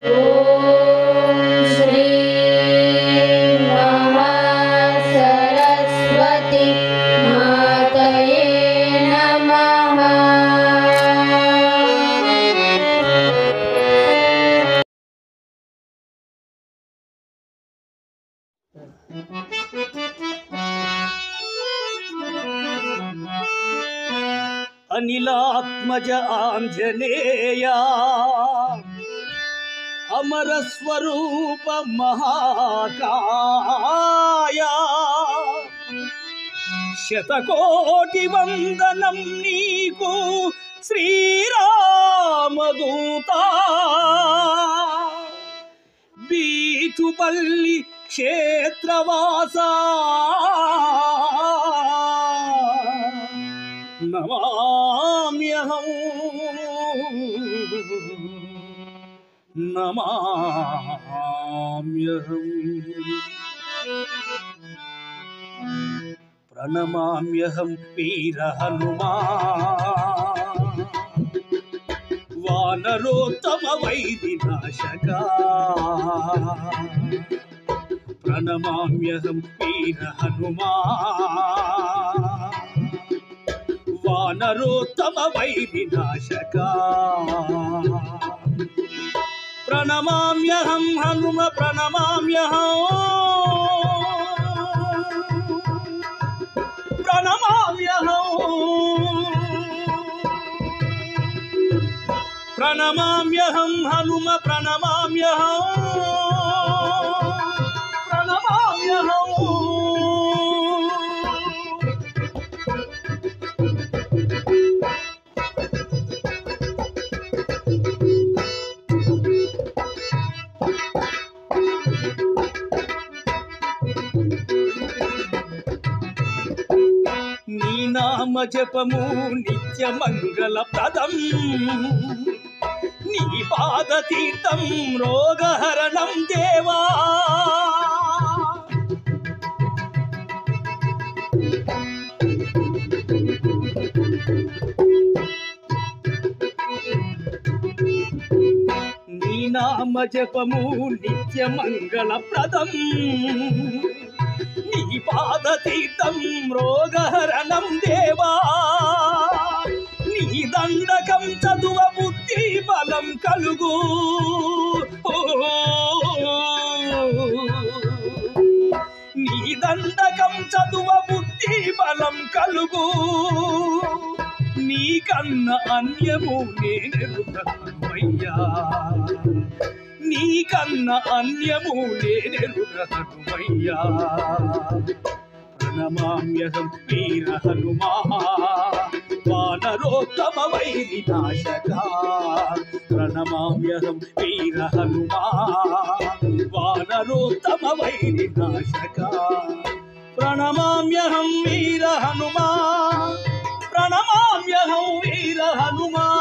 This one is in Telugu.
श्री महासरस्वती मातये नमः అనిలాత్మజ ఆంజనేయ అమర స్వరూప మహాకాయ శతకోటి వందనం నీకు శ్రీరామదూత బీచుపల్లి క్షేత్రవాస నమామ్యహం నమామ్యహం ప్రణమామ్యహం వీర హనుమా వానరోత్తమ వైదినాశకా ప్రణమామ్యహం వీర హనుమా వానరోత్తమ వైదినాశకా ప్రణమామ్యహం హనుమ ప్రణమామ్యహం ప్రణమామ్యహం ప్రణమామ్యహం హనుమ ప్రణమామ్యహం ప్రణమామ్యహం నీ నామ జపము నిత్య మంగళ ప్రదం నీ పాద తీర్థం రోగహరణం దేవా నీ నామ జపము నిత్య మంగళ ప్రదం నీ పాద తీర్థం రోగహరణం దేవా నీ దండకం చదువ బుద్ధి బలం కలుగు ఓ, నీ దండకం చదువ బుద్ధి బలం కలుగు నీకన్న అన్యము నేనెరుగయ్యా నీకన్న అన్యము నేనెరుగయ్యా ప్రణమామ్యహం వీర హనుమా వానరోత్తమ వైరినాశకా ప్రణమామ్యహం వీర హనుమా వానరోత్తమ వైరినాశకా ప్రణమామ్యహం వీర హనుమా ప్రణమామ్యహం వీర హనుమా